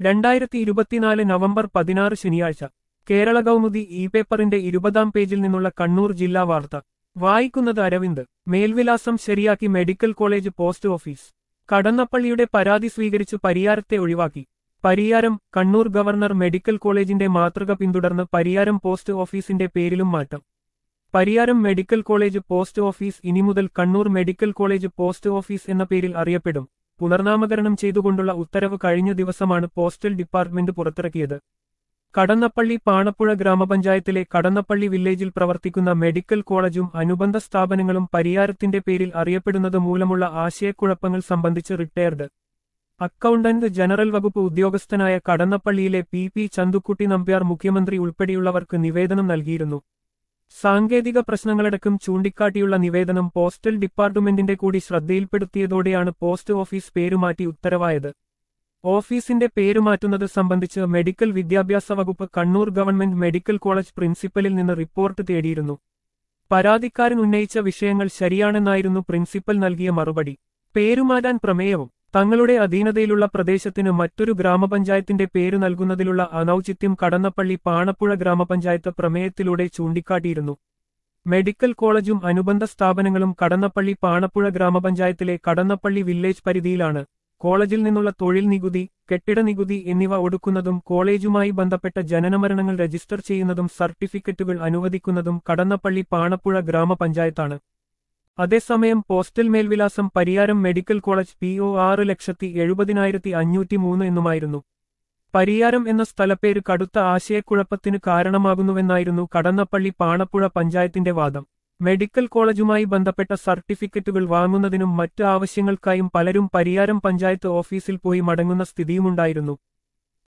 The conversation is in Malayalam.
രണ്ടായിരത്തി ഇരുപത്തിനാല് നവംബർ പതിനാറ് ശനിയാഴ്ച കേരള കൗമുദി ഇ പേപ്പറിന്റെ ഇരുപതാം പേജിൽ നിന്നുള്ള കണ്ണൂർ ജില്ലാ വാർത്ത വായിക്കുന്നത് അരവിന്ദ് മേൽവിലാസം ശരിയാക്കി മെഡിക്കൽ കോളേജ് പോസ്റ്റ് ഓഫീസ് കടന്നപ്പള്ളിയുടെ പരാതി സ്വീകരിച്ചു പരിയാരത്തെ ഒഴിവാക്കി പരിയാരം കണ്ണൂർ ഗവർണർ മെഡിക്കൽ കോളേജിന്റെ മാതൃക പിന്തുടർന്ന് പരിയാരം പോസ്റ്റ് ഓഫീസിന്റെ പേരിലും മാറ്റം Pariyaram medical college post office ഇനി മുതൽ Kannur medical college post office എന്ന പേരിൽ അറിയപ്പെടും പുനർനാമകരണം ചെയ്തുകൊണ്ടുള്ള ഉത്തരവ് കഴിഞ്ഞ ദിവസമാണ് പോസ്റ്റൽ ഡിപ്പാർട്ട്മെന്റ് പുറത്തിറക്കിയത് കടന്നപ്പള്ളി പാണപ്പുഴ ഗ്രാമപഞ്ചായത്തിലെ കടന്നപ്പള്ളി വില്ലേജിൽ പ്രവർത്തിക്കുന്ന മെഡിക്കൽ കോളേജും അനുബന്ധ സ്ഥാപനങ്ങളും പരിയാരത്തിന്റെ പേരിൽ അറിയപ്പെടുന്നത് മൂലമുള്ള ആശയക്കുഴപ്പങ്ങൾ സംബന്ധിച്ച് റിട്ടയർഡ് അക്കൗണ്ടന്റ് ജനറൽ വകുപ്പ് ഉദ്യോഗസ്ഥനായ കടന്നപ്പള്ളിയിലെ പി പി ചന്തുക്കുട്ടി നമ്പ്യാർ മുഖ്യമന്ത്രി ഉൾപ്പെടെയുള്ളവർക്ക് നിവേദനം നൽകിയിരുന്നു സാങ്കേതിക പ്രശ്നങ്ങളടക്കം ചൂണ്ടിക്കാട്ടിയുള്ള നിവേദനം പോസ്റ്റൽ ഡിപ്പാർട്ട്മെന്റിന്റെ കൂടി ശ്രദ്ധയിൽപ്പെടുത്തിയതോടെയാണ് പോസ്റ്റ് ഓഫീസ് പേരുമാറ്റി ഉത്തരവായത് ഓഫീസിന്റെ പേരുമാറ്റുന്നത് സംബന്ധിച്ച് മെഡിക്കൽ വിദ്യാഭ്യാസ വകുപ്പ് കണ്ണൂർ ഗവൺമെന്റ് മെഡിക്കൽ കോളേജ് പ്രിൻസിപ്പലിൽ നിന്ന് റിപ്പോർട്ട് തേടിയിരുന്നു പരാതിക്കാരൻ ഉന്നയിച്ച വിഷയങ്ങൾ ശരിയാണെന്നായിരുന്നു പ്രിൻസിപ്പൽ നൽകിയ മറുപടി പേരുമാറ്റാൻ പ്രമേയവും തങ്ങളുടെ അധീനതയിലുള്ള പ്രദേശത്തിന് മറ്റൊരു ഗ്രാമപഞ്ചായത്തിന്റെ പേര് നൽകുന്നതിലുള്ള അനൌചിത്യം കടന്നപ്പള്ളി പാണപ്പുഴ ഗ്രാമപഞ്ചായത്ത് പ്രമേയത്തിലൂടെ ചൂണ്ടിക്കാട്ടിയിരുന്നു മെഡിക്കൽ കോളേജും അനുബന്ധ സ്ഥാപനങ്ങളും കടന്നപ്പള്ളി പാണപ്പുഴ ഗ്രാമപഞ്ചായത്തിലെ കടന്നപ്പള്ളി വില്ലേജ് പരിധിയിലാണ് കോളേജിൽ നിന്നുള്ള തൊഴിൽ നികുതി കെട്ടിട നികുതി എന്നിവ ഒടുക്കുന്നതും കോളേജുമായി ബന്ധപ്പെട്ട ജനനമരണങ്ങൾ രജിസ്റ്റർ ചെയ്യുന്നതും സർട്ടിഫിക്കറ്റുകൾ അനുവദിക്കുന്നതും കടന്നപ്പള്ളി പാണപ്പുഴ ഗ്രാമപഞ്ചായത്താണ് അതേസമയം പോസ്റ്റൽ മേൽവിലാസം Pariyaram medical college P O ആറ് ലക്ഷത്തി എഴുപതിനായിരത്തി അഞ്ഞൂറ്റി മൂന്ന് എന്നുമായിരുന്നു പരിയാരം എന്ന സ്ഥലപ്പേര് കടുത്ത ആശയക്കുഴപ്പത്തിന് കാരണമാകുന്നുവെന്നായിരുന്നു കടന്നപ്പള്ളി പാണപ്പുഴ പഞ്ചായത്തിന്റെ വാദം മെഡിക്കൽ കോളേജുമായി ബന്ധപ്പെട്ട സർട്ടിഫിക്കറ്റുകൾ വാങ്ങുന്നതിനും മറ്റ് ആവശ്യങ്ങൾക്കായും പലരും പരിയാരം പഞ്ചായത്ത് ഓഫീസിൽ പോയി മടങ്ങുന്ന സ്ഥിതിയുമുണ്ടായിരുന്നു